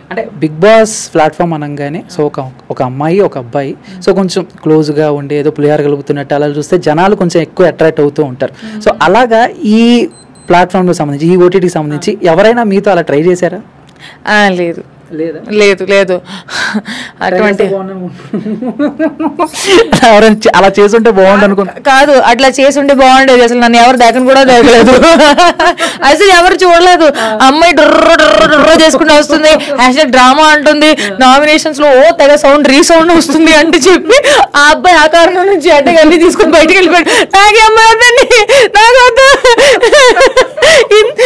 అంటే big boss platform అనగానే so ఒక ఒక అమ్మాయి ఒక అబ్బాయి సో కొంచెం క్లోజ్గా ఉండి ఏదో పులిహార కలుగుతున్నట్టు అలా చూస్తే జనాలు కొంచెం ఎక్కువ అట్రాక్ట్ అవుతూ ఉంటారు సో అలాగా ఈ ప్లాట్ఫామ్కి సంబంధించి ఈ ఓటీటీకి సంబంధించి ఎవరైనా మీతో అలా ట్రై చేశారా ఆ, లేదు లేదా లేదు లేదు అటువంటి ఎవరైనా చే- అలా చేసుంటే బాగుండు అనుకున్నా కాదు అట్లా చేసి ఉంటే బాగుండేది అసలు నన్ను ఎవరు దాకని కూడా దాకలేదు అసలు ఎవరు చూడలేదు అమ్మాయి డర్ర డర్ర డర్ర చేసుకుంటూ వస్తుంది హ్యాష్ డ్రామా అంటుంది నామినేషన్స్ లో ఓ తెగ సౌండ్ రీసౌండ్ వస్తుంది అంటే చెప్పి ఆ అబ్బాయి ఆ కారణం నుంచి అడ్డగా అన్ని తీసుకొని బయటికి వెళ్ళిపోయాడు నాకే అమ్మాయి వద్దండి నాకు వద్దు ఇన్-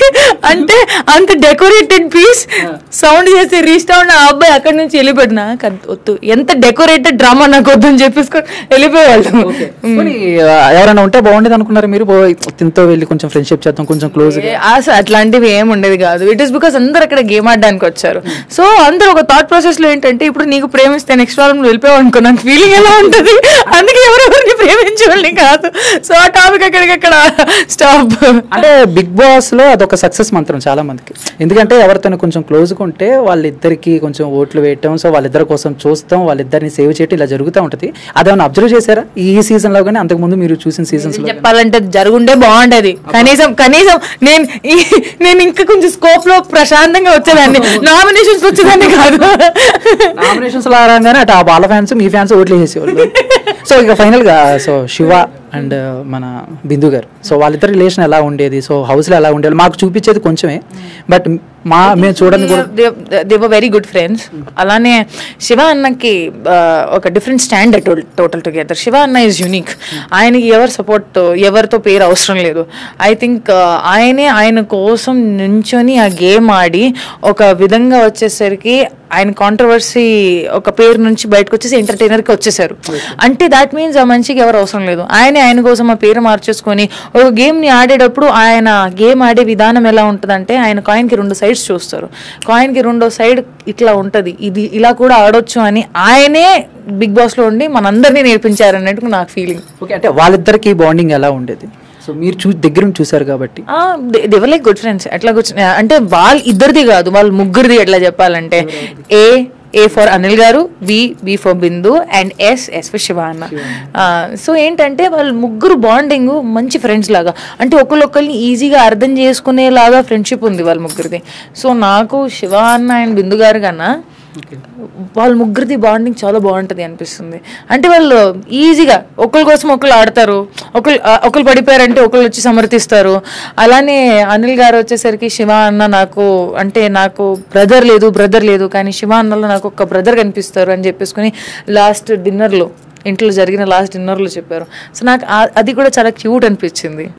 అంటే అంత డెకరేటెడ్ పీస్ సౌండ్ చేసి రీస్టౌండ్ ఆ అబ్బాయి అక్కడి నుంచి వెళ్ళిపోయాడు నాకు అది వద్దు ఎంత డెకరేటెడ్ డ్రామా నాకు వద్దు అని చెప్పేసుకొని వెళ్ళిపోయేవాళ్ళు పోనీ, ఆ, ఎవరైనా ఉంటే బాగుండేది అనుకున్నారు మీరు పో- తినతో వెళ్ళి కొంచెం ఫ్రెండ్షిప్ చేద్దాం కొంచెం క్లోజ్ ఏ, అసలు అట్లాంటివి ఏం ఉండేది కాదు ఇట్ ఇస్ బికాస్ అందరు అక్కడ గేమ్ ఆడడానికి వచ్చారు సో అందరూ ఒక థాట్ ప్రాసెస్ లో ఏంటంటే ఇప్పుడు నీకు ప్రేమిస్తే నెక్స్ట్ వారం నువ్వు వెళ్ళిపోయావు అనుకో నాకు ఫీలింగ్ ఎలా ఉంటుంది అందుకే ఎవరెవరిని ప్రేమించేవాళ్ళని కాదు సో ఆ టాపిక్ అక్కడికక్కడ స్టాప్ అంటే బిగ్ బాస్ లో అదొక సక్సెస్ మంత్రం చాలా మందికి ఎందుకంటే ఎవరితో కొంచెం క్లోజ్గా ఉంటే వాళ్ళిద్దరికి కొంచెం ఓట్లు వేయటం సో వాళ్ళిద్దరి కోసం చూస్తాం వాళ్ళిద్దరిని సేవ్ చేయటం ఇలా జరుగుతూ ఉంటుంది అదేమన్నా అబ్జర్వ్ చేశారా ఈ సీజన్ లో కానీ అంతకుముందు మీరు చూసిన సీజన్స్ లో చెప్పాలంటే జరుగుండే బాగుండేది కనీసం కనీసం నేను ఈ- నేను ఇంకా కొంచెం స్కోప్ లో ప్రశాంతంగా వచ్చేదాన్ని నామినేషన్స్ వచ్చేదాన్ని కాదు నామినేషన్స్ లో రాగానే అటు ఆ వాళ్ళ ఫ్యాన్స్ మీ ఫ్యాన్స్ ఓట్లు వేసేవాళ్ళు సో ఇక ఫైనల్ గా సో శివ అండ్ మన బిందు గారు సో వాళ్ళిద్దరి రిలేషన్ ఎలా ఉండేది సో హౌస్ లో ఎలా ఉండేది మాకు చూపించేది కొంచెమే బట్ మా మేము చూడని కూడా they were very good friends అలానే శివ అన్నకి ఆ, ఒక different stand total together Shiva అన్న ఈజ్ యూనిక్ ఆయనకి ఎవరు సపోర్ట్ ఎవరితో పేరు అవసరం లేదు ఐ థింక్ ఆయనే ఆయన కోసం నుంచొని ఆ గేమ్ ఆడి ఒక విధంగా వచ్చేసరికి ఆయన కాంట్రవర్సీ ఒక పేరు నుంచి బయటకు వచ్చేసి ఎంటర్టైనర్కి వచ్చేసారు అంటే దాట్ మీన్స్ ఆ మనిషికి ఎవరు అవసరం లేదు ఆయనే ఆయన కోసం ఆ పేరు మార్చేసుకొని ఒక గేమ్ని ఆడేటప్పుడు ఆయన గేమ్ ఆడే విధానం ఎలా ఉంటుందంటే ఆయన కాయిన్కి రెండు సైడ్స్ చూస్తారు కాయిన్కి రెండో సైడ్ ఇట్లా ఉంటుంది ఇది ఇలా కూడా ఆడొచ్చు అని ఆయనే బిగ్ బాస్లో ఉండి మనందరినీ నేర్పించారు అన్నట్టు నాకు ఫీలింగ్ ఓకే అంటే వాళ్ళిద్దరికి బాండింగ్ ఎలా ఉండేది సో మీరు చూ దగ్గర నుంచి చూసారు కాబట్టి దేవర్ లైక్ గుడ్ ఫ్రెండ్స్ ఎట్లా కూర్చొని అంటే వాళ్ళ ఇద్దరిది కాదు వాళ్ళ ముగ్గురిది ఎట్లా చెప్పాలంటే ఏ ఏ ఫర్ అనిల్ గారు B B for Bindu and S S for Shiva అన్న సో ఏంటంటే వాళ్ళు ముగ్గురు బాండింగ్ మంచి ఫ్రెండ్స్ లాగా అంటే ఒకళ్ళొకరిని ఈజీగా అర్థం చేసుకునేలాగా ఫ్రెండ్షిప్ ఉంది వాళ్ళ ముగ్గురిది సో నాకు శివ అన్న అండ్ బిందు గారు కన్నా వాళ్ళ ముగ్గురిది బాండింగ్ చాలా బాగుంటుంది అనిపిస్తుంది అంటే వాళ్ళు ఈజీగా ఒకరి కోసం ఒకళ్ళు ఆడతారు ఒకళ్ళు ఆ, ఒకళ్ళు పడిపోయారంటే ఒకళ్ళు వచ్చి సమర్థిస్తారు అలానే అనిల్ గారు వచ్చేసరికి శివ అన్న నాకు అంటే నాకు బ్రదర్ లేదు బ్రదర్ లేదు కానీ శివ అన్నలో నాకు ఒక బ్రదర్ కనిపిస్తారు అని చెప్పేసుకుని లాస్ట్ డిన్నర్లో ఇంట్లో జరిగిన లాస్ట్ డిన్నర్లో చెప్పారు సో నాకు ఆ- అది కూడా చాలా క్యూట్ అనిపించింది